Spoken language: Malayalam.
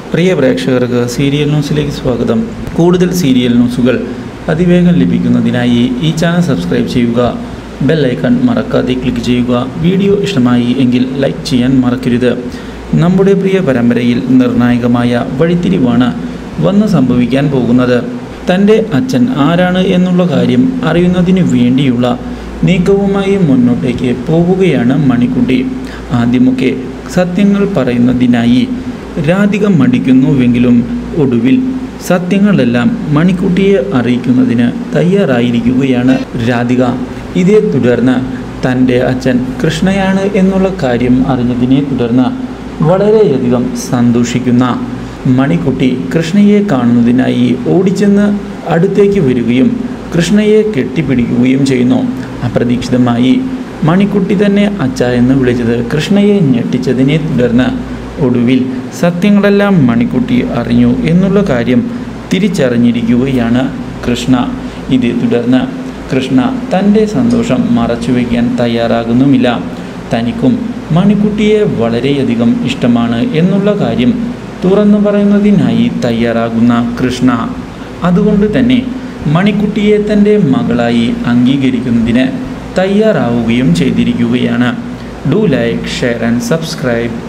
പ്രിയ പ്രേക്ഷകർക്ക് സീരിയൽ ന്യൂസിലേക്ക് സ്വാഗതം കൂടുതൽ സീരിയൽ ന്യൂസുകൾ അതിവേഗം ലഭിക്കുന്നതിനായി ഈ ചാനൽ സബ്സ്ക്രൈബ് ചെയ്യുക ബെൽ ഐക്കൺ മറക്കാതെ ക്ലിക്ക് ചെയ്യുക വീഡിയോ ഇഷ്ടമായി എങ്കിൽ ലൈക്ക് ചെയ്യാൻ മറക്കരുത് നമ്മുടെ പ്രിയ പരമ്പരയിൽ നിർണായകമായ വഴിത്തിരിവാണ് വന്ന് സംഭവിക്കാൻ പോകുന്നത് തൻ്റെ അച്ഛൻ ആരാണ് എന്നുള്ള കാര്യം അറിയുന്നതിന് വേണ്ടിയുള്ള നീക്കവുമായി മുന്നോട്ടേക്ക് പോവുകയാണ് മണിക്കുട്ടി ആദ്യമൊക്കെ സത്യങ്ങൾ പറയുന്നതിനായി രാധിക മടിക്കുന്നുവെങ്കിലും ഒടുവിൽ സത്യങ്ങളെല്ലാം മണിക്കുട്ടിയെ അറിയിക്കുന്നതിന് തയ്യാറായിരിക്കുകയാണ് രാധിക ഇതേ തുടർന്ന് തൻ്റെ അച്ഛൻ കൃഷ്ണയാണ് എന്നുള്ള കാര്യം അറിഞ്ഞതിനെ തുടർന്ന് വളരെയധികം സന്തോഷിക്കുന്ന മണിക്കുട്ടി കൃഷ്ണയെ കാണുന്നതിനായി ഓടിച്ചെന്ന് അടുത്തേക്ക് വരികയും കൃഷ്ണയെ കെട്ടിപ്പിടിക്കുകയും ചെയ്യുന്നു അപ്രതീക്ഷിതമായി മണിക്കുട്ടി തന്നെ അച്ഛ എന്ന് വിളിച്ചത് കൃഷ്ണയെ ഞെട്ടിച്ചതിനെ തുടർന്ന് ഒടുവിൽ സത്യങ്ങളെല്ലാം മണിക്കുട്ടി അറിഞ്ഞു എന്നുള്ള കാര്യം തിരിച്ചറിഞ്ഞിരിക്കുകയാണ് കൃഷ്ണ ഇതേ തുടർന്ന് കൃഷ്ണ തൻ്റെ സന്തോഷം മറച്ചുവെക്കാൻ തയ്യാറാകുന്നുമില്ല തനിക്കും മണിക്കുട്ടിയെ വളരെയധികം ഇഷ്ടമാണ് എന്നുള്ള കാര്യം തുറന്നു പറയുന്നതിനായി തയ്യാറാകുന്ന കൃഷ്ണ അതുകൊണ്ട് തന്നെ മണിക്കുട്ടിയെ തൻ്റെ മകളായി അംഗീകരിക്കുന്നതിന് തയ്യാറാവുകയും ചെയ്തിരിക്കുകയാണ് do like share and subscribe